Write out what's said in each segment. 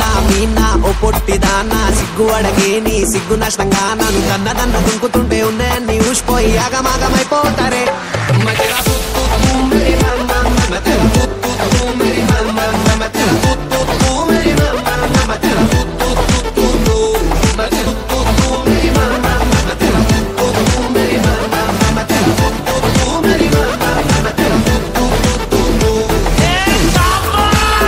మీనా మీనా ఓ పొట్టిదానా సిగ్గు అడగేని సిగ్గు నష్టంగా నన్ను దన్న దన్న దుంకుతుంటే ఉందే నీ ఊసిపోయి ఆగమాగమైపోతారే మధ్యలో తుత్తు తూ మేరీ మమ్మ, మధ్యలో తుత్తు తూ మేరీ మమ్మ, మధ్యలో తుత్తు తూ మేరీ మమ్మ, మధ్యలో తుత్తు తుత్తు తూ, మధ్యలో తుత్తు మేరీ మమ్మ, మధ్యలో తుత్తు తూ మేరీ మమ్మ, మధ్యలో తుత్తు తూ మేరీ మమ్మ, మధ్యలో తుత్తు తుత్తు తూ. ఏ బాబా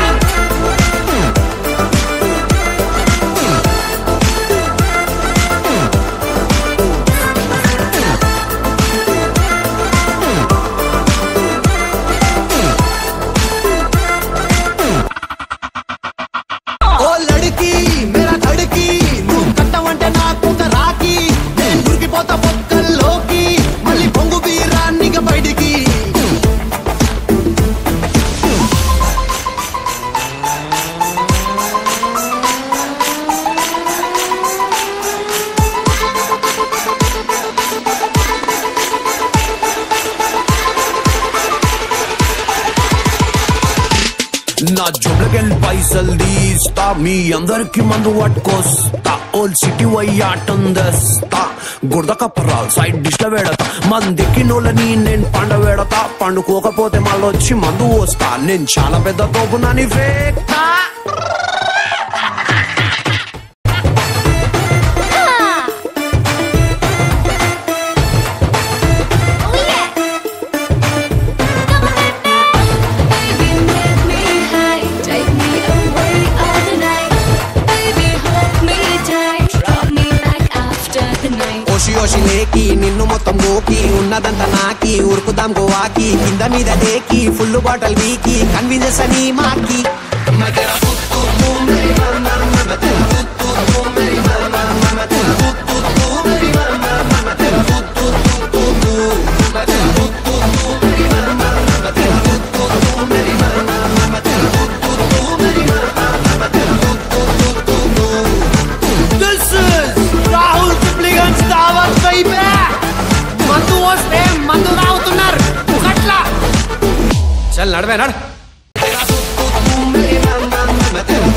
ఓ లడికి మేరా తడికి నువ్వు కట్టమంటే నాకు ఒక రాకి నేను దూరికిపోతా పొక్కల్లోకి మళ్ళీ పొంగు వీరాన్నిగ బయటికి నా జోబులకెళ్ళి పైసలు తీస్తా మీ అందరికి మందు పట్టుకొస్తా ఓల్ సిటీ వయ్యాటం తెస్తా గుర్ద కప్పరాలు సైడ్ డిష్ లో వేడతా మందెక్కినోళ్ళని నేను పండ వేడతా పండుకోకపోతే మళ్ళొచ్చి మందు పోస్తా నేను చాలా పెద్ద తోపునని వేక్తా Baby, make me high, take me away all the night. Baby, hold me tight, drop me back after the night. ఓషి ఓషి లేకి నిన్ను మొత్తం గోకి ఉన్నదంతా నాకి ఉరుకుదాం గోవాకి కింద మీద దేకి ఫుల్ బాటల్ వీకి కన్విన్స్ అని మాకి This is Rahul Sibligan's Dawat baby. మందు వస్తే మందు రావుతున్నారు ఒకట్లా చల్ నడవే నడ